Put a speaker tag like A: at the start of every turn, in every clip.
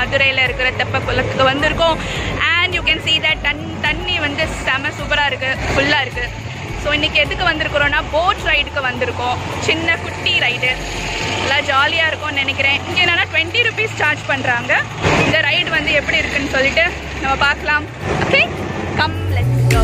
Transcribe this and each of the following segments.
A: மதுரையில் இருக்கிற தெப்பக்குளத்துக்கு வந்திருக்கோம் and you can see that தண் தண்ணி வந்து செம சூப்பராக இருக்குது ஃபுல்லாக இருக்குது ஸோ இன்றைக்கி எதுக்கு வந்திருக்கிறோன்னா போட் ரைடுக்கு வந்திருக்கோம் சின்ன குட்டி ரைடு நல்லா ஜாலியாக இருக்கும்னு நினைக்கிறேன் இங்கே என்னென்னா டுவெண்ட்டி ருபீஸ் சார்ஜ் பண்ணுறாங்க இந்த ரைடு வந்து எப்படி இருக்குன்னு சொல்லிட்டு நம்ம பார்க்கலாம் okay come let's go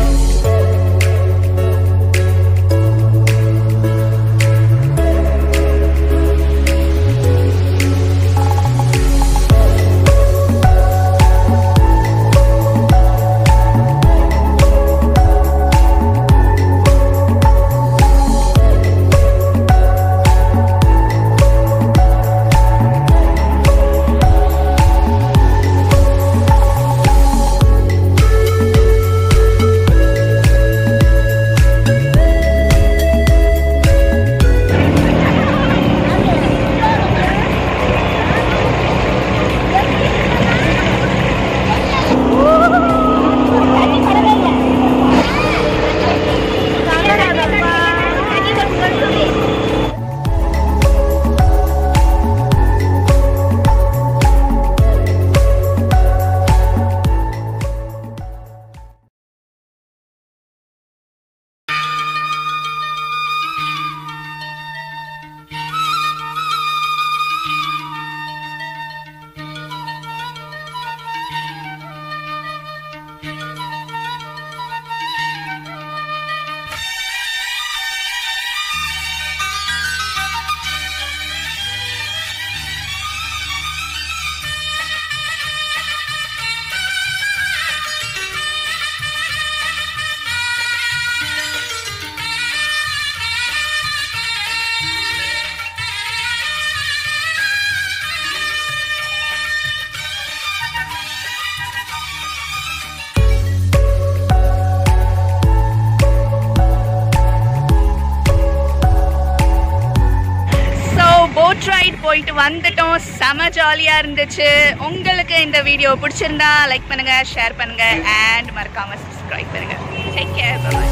A: so boat ride போயிட்டு வந்துட்டோம் செம ஜாலியாக இருந்துச்சு உங்களுக்கு இந்த வீடியோ பிடிச்சிருந்தா லைக் பண்ணுங்க ஷேர் பண்ணுங்க அண்ட் மறக்காம சப்ஸ்கிரைப் பண்ணுங்க take care bye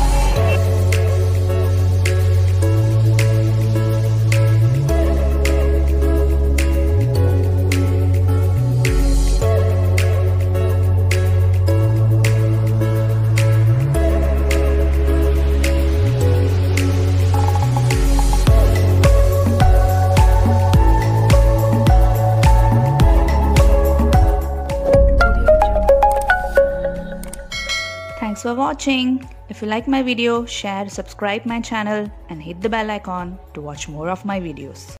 A: Thanks for watching. If you like my video, share, subscribe my channel and hit the bell icon to watch more of my videos.